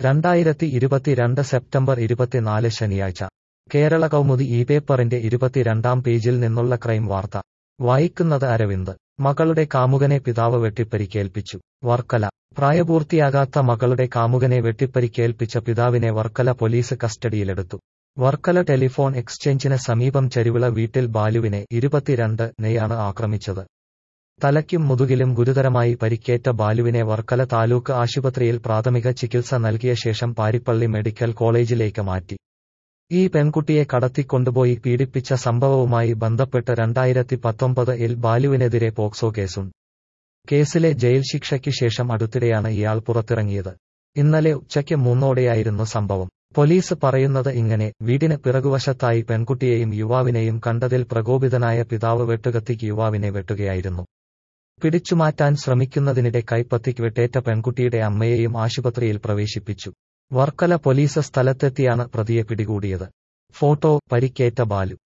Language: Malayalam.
രണ്ടായിരത്തി ഇരുപത്തിരണ്ട് സെപ്റ്റംബർ ഇരുപത്തിനാല് ശനിയാഴ്ച കേരള കൗമുദി ഈ പേപ്പറിന്റെ ഇരുപത്തിരണ്ടാം പേജിൽ നിന്നുള്ള ക്രൈം വാർത്ത വായിക്കുന്നത് അരവിന്ദ് മകളുടെ കാമുകനെ പിതാവ് വെട്ടിപ്പരിക്കേൽപ്പിച്ചു വർക്കല പ്രായപൂർത്തിയാകാത്ത മകളുടെ കാമുകനെ വെട്ടിപ്പരിക്കേൽപ്പിച്ച പിതാവിനെ വർക്കല പോലീസ് കസ്റ്റഡിയിലെടുത്തു വർക്കല ടെലിഫോൺ എക്സ്ചേഞ്ചിന് സമീപം ചെരുവിള വീട്ടിൽ ബാലുവിനെ ഇരുപത്തിരണ്ട് നെയാണ് ആക്രമിച്ചത് തലയ്ക്കും മുതുകിലും ഗുരുതരമായി പരിക്കേറ്റ ബാലുവിനെ വർക്കല താലൂക്ക് ആശുപത്രിയിൽ പ്രാഥമിക ചികിത്സ നൽകിയ ശേഷം പാരിപ്പള്ളി മെഡിക്കൽ കോളേജിലേക്ക് മാറ്റി ഈ പെൺകുട്ടിയെ കടത്തിക്കൊണ്ടുപോയി പീഡിപ്പിച്ച സംഭവവുമായി ബന്ധപ്പെട്ട് രണ്ടായിരത്തി പത്തൊമ്പത് ഇൽ ബാലുവിനെതിരെ പോക്സോ കേസുണ്ട് കേസിലെ ജയിൽ ശിക്ഷയ്ക്ക് ശേഷം അടുത്തിടെയാണ് ഇയാൾ പുറത്തിറങ്ങിയത് ഇന്നലെ ഉച്ചയ്ക്ക് മൂന്നോടെയായിരുന്നു സംഭവം പോലീസ് പറയുന്നത് ഇങ്ങനെ വീടിന് പിറകുവശത്തായി പെൺകുട്ടിയെയും യുവാവിനെയും കണ്ടതിൽ പ്രകോപിതനായ പിതാവ് വെട്ടുകത്തിക്ക് യുവാവിനെ വെട്ടുകയായിരുന്നു പിടിച്ചുമാറ്റാൻ ശ്രമിക്കുന്നതിനിടെ കൈപ്പത്തിക്ക് വെട്ടേറ്റ പെൺകുട്ടിയുടെ അമ്മയെയും ആശുപത്രിയിൽ പ്രവേശിപ്പിച്ചു വർക്കല പോലീസ് സ്ഥലത്തെത്തിയാണ് പ്രതിയെ പിടികൂടിയത് ഫോട്ടോ പരിക്കേറ്റ ബാലു